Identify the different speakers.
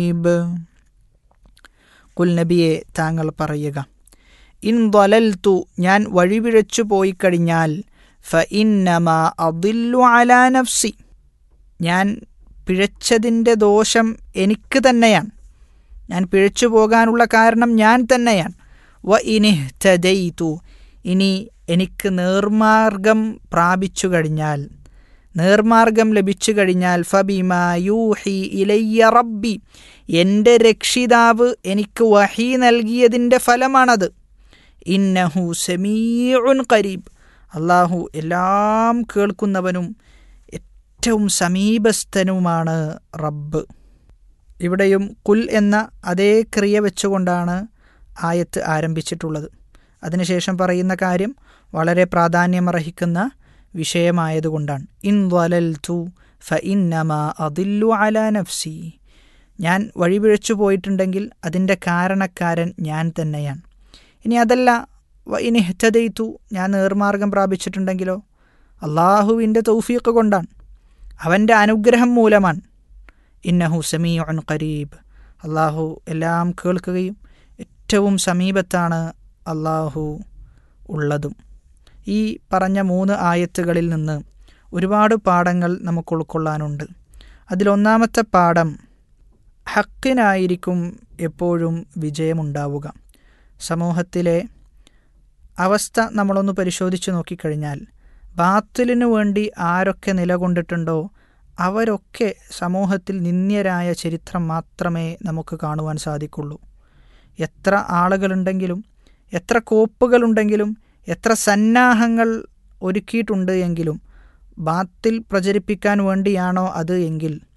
Speaker 1: ഇബ് കുൽ നബിയെ താങ്കൾ പറയുക ഇൻ ضللtu ഞാൻ വഴിപിഴച്ചു പോയി കഴിഞ്ഞാൽ ഫ ഇന്നമ അദില്ലു അലാ നഫ്സി ഞാൻ പിഴച്ചതിൻ്റെ ദോഷം എനിക്ക് തന്നെയാണ് ഞാൻ പിഴച്ചു പോകാനുള്ള കാരണം ഞാൻ തന്നെയാണ് വ ഇനിഹ്തദൈതു ഇനി എനിക്ക് നേർമാർഗം പ്രാപിച്ചു കഴിഞ്ഞാൽ നേർമാർഗം ലഭിച്ചു കഴിഞ്ഞാൽ ഫബിമാ യൂഹി ഇലയ്യ റബ്ബി എൻ്റെ രക്ഷിതാവ് എനിക്ക് വഹി നൽകിയതിൻ്റെ ഫലമാണത് ഇന്നഹു സമീഉൻ കരീബ് അള്ളാഹു എല്ലാം കേൾക്കുന്നവനും ഏറ്റവും സമീപസ്ഥനുമാണ് റബ്ബ് ഇവിടെയും കുൽ എന്ന അതേ ക്രിയ വെച്ചുകൊണ്ടാണ് ആയത്ത് ആരംഭിച്ചിട്ടുള്ളത് അതിനുശേഷം പറയുന്ന കാര്യം വളരെ പ്രാധാന്യമർഹിക്കുന്ന വിഷയമായതുകൊണ്ടാണ് ഇൻ വലൽ തു ഫ ഇന്നമ അതില്ലു അല നഫ്സി ഞാൻ വഴിപിഴച്ചു പോയിട്ടുണ്ടെങ്കിൽ അതിൻ്റെ കാരണക്കാരൻ ഞാൻ തന്നെയാണ് ഇനി അതല്ല വ ഇനിഹ്തദൈത്തു ഞാൻ നേർമാർഗം പ്രാപിച്ചിട്ടുണ്ടെങ്കിലോ അള്ളാഹുവിൻ്റെ തൗഫീഖ് കൊണ്ടാണ് അവൻ്റെ അനുഗ്രഹം മൂലമാണ് ഇന്നഹു സമീഉൻ ഖരീബ് അള്ളാഹു എല്ലാം കേൾക്കുകയും ഏറ്റവും സമീപത്താണ് അള്ളാഹു ഉള്ളതും ഈ പറഞ്ഞ മൂന്ന് ആയത്തുകളിൽ നിന്ന് ഒരുപാട് പാഠങ്ങൾ നമുക്ക് ഉൾക്കൊള്ളാനുണ്ട് അതിലൊന്നാമത്തെ പാഠം ഹക്കിനായിരിക്കും എപ്പോഴും വിജയമുണ്ടാവുക സമൂഹത്തിലെ അവസ്ഥ നമ്മളൊന്ന് പരിശോധിച്ച് നോക്കിക്കഴിഞ്ഞാൽ ബാത്തിലിനു വേണ്ടി ആരൊക്കെ നിലകൊണ്ടിട്ടുണ്ടോ അവരൊക്കെ സമൂഹത്തിൽ നിന്ദ്യരായ ചരിത്രം മാത്രമേ നമുക്ക് കാണുവാൻ സാധിക്കുള്ളൂ എത്ര ആളുകളുണ്ടെങ്കിലും എത്ര കോപ്പുകളുണ്ടെങ്കിലും എത്ര സന്നാഹങ്ങൾ ഒരുക്കിയിട്ടുണ്ട് എങ്കിലും ബാത്തിൽ പ്രചരിപ്പിക്കാൻ വേണ്ടിയാണോ അത് എങ്കിൽ